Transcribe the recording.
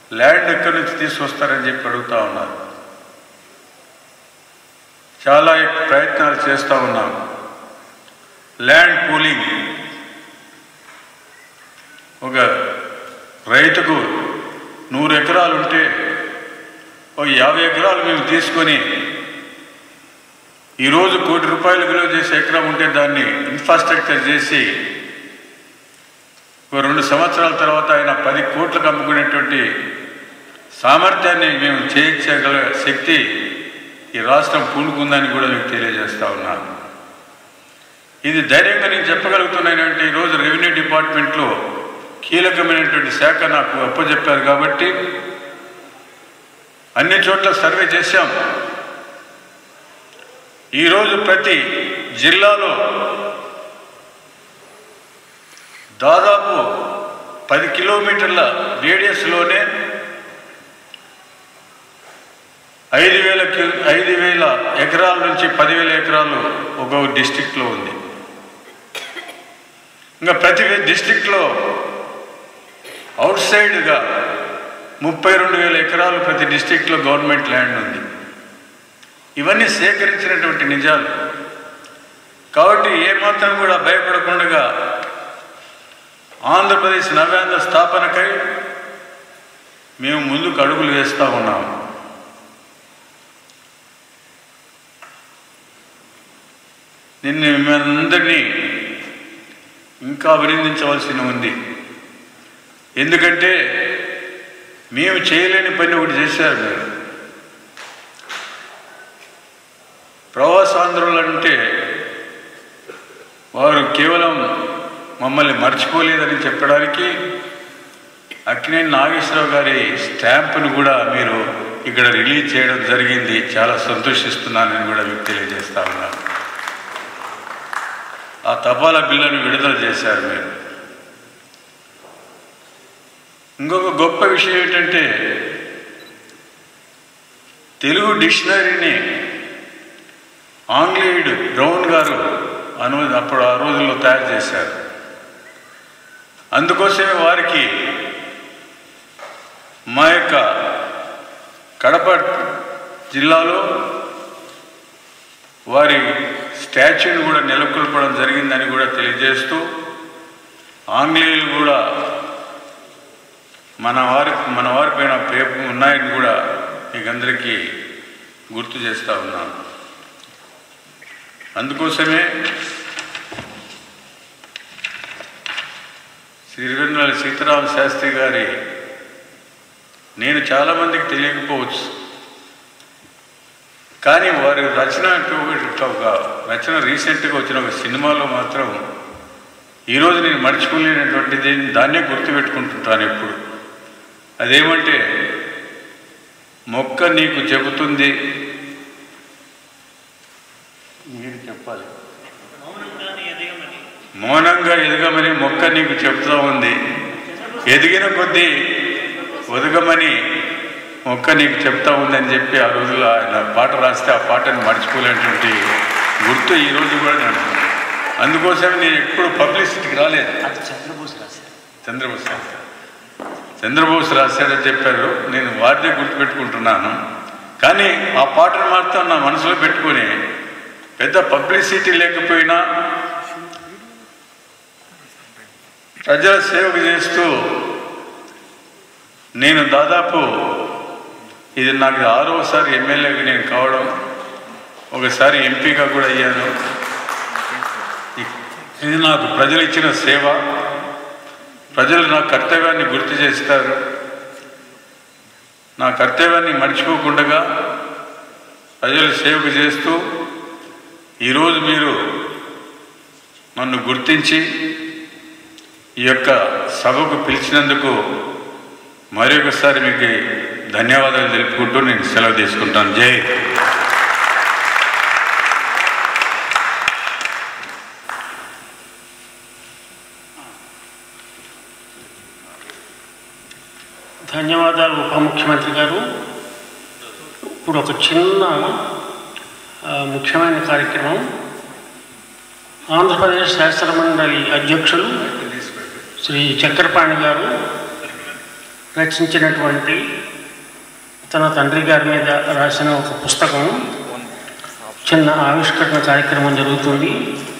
Land ఎక్కడి నుంచి తీసుకొస్తారని చెప్పి అడుగుతా ఉన్నారు చాలా ప్రయత్నాలు చేస్తూ ఉన్నాం ల్యాండ్ పూలింగ్ ఒక రైతుకు నూరు ఎకరాలు ఉంటే ఒక యాభై ఎకరాలు మేము తీసుకొని ఈరోజు కోటి రూపాయలు విలువ చేసే ఎకరం ఉంటే దాన్ని ఇన్ఫ్రాస్ట్రక్చర్ చేసి ఒక రెండు సంవత్సరాల తర్వాత ఆయన పది కోట్లకు అమ్ముకునేటువంటి సామర్థ్యాన్ని మేము చేయించగల శక్తి ఈ రాష్ట్రం పూనుకుందని కూడా మీకు తెలియజేస్తా ఉన్నాను ఇది ధైర్యంగా నేను చెప్పగలుగుతున్నానంటే ఈరోజు రెవెన్యూ డిపార్ట్మెంట్లో కీలకమైనటువంటి శాఖ నాకు అప్పచెప్పారు కాబట్టి అన్ని చోట్ల సర్వే చేశాం ఈరోజు ప్రతి జిల్లాలో దాదాపు పది కిలోమీటర్ల రేడియస్లోనే ఐదు వేల కి- ఐదు వేల ఎకరాల నుంచి పదివేల ఎకరాలు ఒక్కొక్క డిస్టిక్లో ఉంది ఇంకా ప్రతి డిస్టిక్లో అవుట్ సైడ్గా ముప్పై రెండు వేల ఎకరాలు ప్రతి డిస్టిక్లో గవర్నమెంట్ ల్యాండ్ ఉంది ఇవన్నీ సేకరించినటువంటి నిజాలు కాబట్టి ఏమాత్రం కూడా భయపడకుండా ఆంధ్రప్రదేశ్ నవ్యాంధ్ర స్థాపనకై మేము ముందుకు అడుగులు వేస్తూ ఉన్నాము నిన్న మిమ్మల్ని ఇంకా అభినందించవలసి ఉంది ఎందుకంటే మేము చేయలేని పని ఒకటి చేశారు మీరు ప్రవాసాంధ్రులు అంటే వారు కేవలం మమ్మల్ని మర్చిపోలేదని చెప్పడానికి అక్కినేని నాగేశ్వరరావు గారి స్టాంపును కూడా మీరు ఇక్కడ రిలీజ్ చేయడం జరిగింది చాలా సంతోషిస్తున్నానని కూడా మీకు తెలియజేస్తా ఉన్నాను ఆ తపాలా బిల్లును విడుదల చేశారు మీరు ఇంకొక గొప్ప విషయం ఏంటంటే తెలుగు డిక్షనరీని ఆంగ్లేయుడు బ్రౌన్ గారు అను అప్పుడు ఆ రోజుల్లో తయారు చేశారు అందుకోసమే వారికి మా యొక్క కడప జిల్లాలో వారి స్టాచ్యూని కూడా నెలకొల్పడం జరిగిందని కూడా తెలియజేస్తూ ఆంగ్లేయులు కూడా మన వారి మన వారి పైన ప్రేమ ఉన్నాయని కూడా మీకు అందరికీ గుర్తు చేస్తూ ఉన్నాను అందుకోసమే శ్రీవెన్నెల సీతారామ శాస్త్రి గారి నేను చాలామందికి తెలియకపోవచ్చు కానీ వారి రచన ఒక రచన రీసెంట్గా వచ్చిన ఒక సినిమాలో మాత్రం ఈరోజు నేను మర్చిపోలేనటువంటిది దాన్నే గుర్తుపెట్టుకుంటుంటాను ఎప్పుడు అదేమంటే మొక్క నీకు చెబుతుంది మీరు చెప్పాలి మౌనంగా ఎదగమని మొక్క నీకు చెప్తా ఉంది ఎదిగిన కొద్దీ ఒదగమని మొక్క నీకు చెప్తా ఉందని చెప్పి ఆ రోజుల్లో ఆయన పాట రాస్తే ఆ పాటను మర్చిపోలేనటువంటి గుర్తు ఈ రోజు కూడా నేను అందుకోసం నేను ఎప్పుడు పబ్లిసిటీకి రాలేదు అది చంద్రబోస్ రాశారు చంద్రబోస్ రాశారు చంద్రబోస్ రాశాడని చెప్పారు నేను వారిదే గుర్తుపెట్టుకుంటున్నాను కానీ ఆ పాటను మాత్రం నా మనసులో పెట్టుకొని పెద్ద పబ్లిసిటీ లేకపోయినా ప్రజల సేవకు చేస్తూ నేను దాదాపు ఇది నాకు ఆరోసారి ఎమ్మెల్యేగా నేను కావడం ఒకసారి ఎంపీగా కూడా అయ్యాను ఇది నాకు ప్రజలు ఇచ్చిన సేవ ప్రజలు నా కర్తవ్యాన్ని గుర్తు చేస్తారు నా కర్తవ్యాన్ని మర్చిపోకుండా ప్రజలు సేవకు చేస్తూ ఈరోజు మీరు నన్ను గుర్తించి ఈ యొక్క సభకు పిలిచినందుకు మరొకసారి మీకు ధన్యవాదాలు తెలుపుకుంటూ నేను సెలవు తీసుకుంటాను జై హింద్. ధన్యవాదాలు ఉప ముఖ్యమంత్రి గారు ఇప్పుడు ఒక చిన్న ఆ, ముఖ్యమైన కార్యక్రమం ఆంధ్రప్రదేశ్ శాస్త్ర మండలి అధ్యక్షులు శ్రీ చక్రపాణి గారు రచించినటువంటి తన తండ్రి గారి మీద రాసిన ఒక పుస్తకం చిన్న ఆవిష్కరణ కార్యక్రమం జరుగుతుంది